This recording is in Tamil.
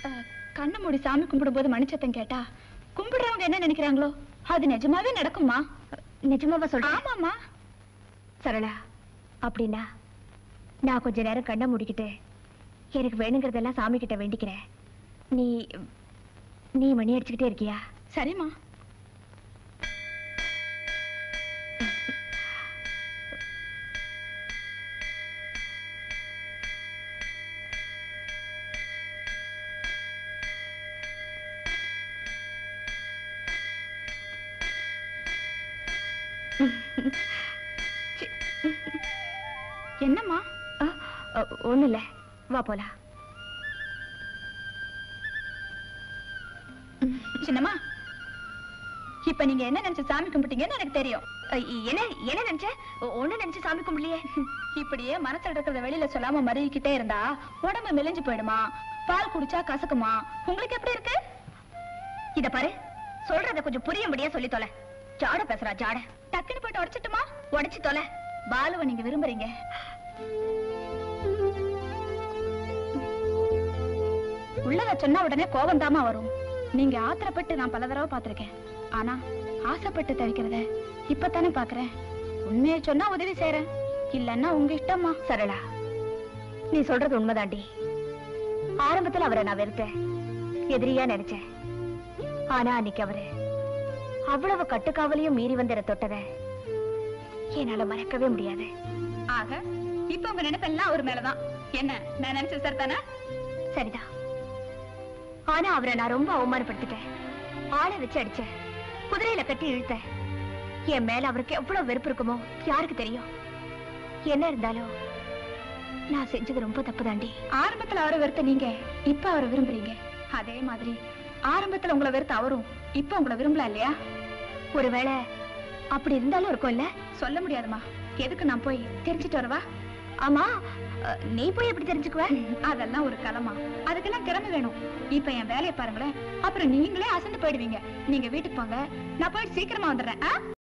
அஹ், கண்ணு மூடி சாமி கும்பிடும்போது மணிச்சத்தம் கேட்டா கும்பிடுறவங்க என்ன நினைக்கிறாங்களோ அது நிஜமாவே நடக்குமா நிஜமாவா சொல்றேன் ஆமாமா சரளா அப்படின்னா நான் கொஞ்ச நேரம் கண்ணை மூடிக்கிட்டு எனக்கு வேணுங்கிறதெல்லாம் சாமி கிட்ட வேண்டிக்கிறேன் நீ நீ மணி அடிச்சுக்கிட்டே இருக்கியா சரிம்மா சி. என்னம்மா ஒன்றும் இல்லை வா போலாம் சின்னம்மா இப்ப நீங்க என்ன நினைச்சு சாமி கும்பிட்டீங்கன்னு எனக்கு தெரியும் அஹ், என்ன என்ன நினைச்ச ஒண்ணு நினைச்சு சாமி கும்பிடலையே இப்படியே மனசுல இருக்கிறத வெளியில சொல்லாம மருகிக்கிட்டே இருந்தா உடம்பு மெலிஞ்சு போயிடுமா பால் குடிச்சா கசக்குமா உங்களுக்கு எப்படி இருக்கு இத பாரு சொல்றத கொஞ்சம் புரியும்படியா சொல்லி தொலை ஜாட பேசுறா ஜாட டக்குன்னு போயிட்டு உடைச்சிட்டுமா உடைச்சு தொலை பாலுவை நீங்க விரும்புறீங்க உள்ளத சொன்னா உடனே கோபம் தாமா வரும் நீங்க ஆத்திரப்பட்டு நான் பல தடவை பார்த்திருக்கேன் ஆனா ஆசைப்பட்டு தவிக்கிறத இப்பதானே பாக்குறேன் உண்மையை சொன்னா உதவி செய்யறேன் இல்லன்னா உங்க இஷ்டமா சரளா நீ சொல்றது உண்மைதாண்டி ஆரம்பத்துல அவரை நான் வெறுத்தேன் எதிரியா நினைச்சேன் ஆனா அன்னைக்கு அவரு அவ்வளவு கட்டுக்காவலையும் மீறி வந்து என்னை தொட்டத என்னால மறக்கவே முடியாது ஆக இப்ப உங்க நினைப்பெல்லாம் அவர் மேலதான் என்ன நான் நினைச்ச சார் தானே சரிதான் ஆனா அவரை நான் ரொம்ப அவமானப்படுத்திட்டேன் ஆளை வச்சு அடிச்சேன் குதிரையில கட்டி இழுத்தேன் என் மேல அவருக்கு எவ்வளவு வெறுப்பு இருக்குமோ யாருக்கு தெரியும் என்ன இருந்தாலும் நான் செஞ்சது ரொம்ப தப்புதாண்டி ஆரம்பத்துல அவரை வெறுத்த நீங்க இப்ப அவரை விரும்புறீங்க அதே மாதிரி ஆரம்பத்துல உங்களை வெறுத்த அவரும் இப்ப உங்களை விரும்பல இல்லையா ஒருவேளை அப்படி இருந்தாலும் இருக்கும் இல்ல சொல்ல முடியாதுமா எதுக்கு நான் போய் தெரிஞ்சிட்டு வரவா ஆமா அஹ், நீ போய் எப்படி தெரிஞ்சுக்குவ அதெல்லாம் ஒரு களமா அதுக்கெல்லாம் திறமை வேணும் இப்ப என் வேலையை பாருங்களேன் அப்புறம் நீங்களே அசந்து போயிடுவீங்க நீங்க வீட்டுக்கு போங்க நான் போயிட்டு சீக்கிரமா வந்துடுறேன் ஆ?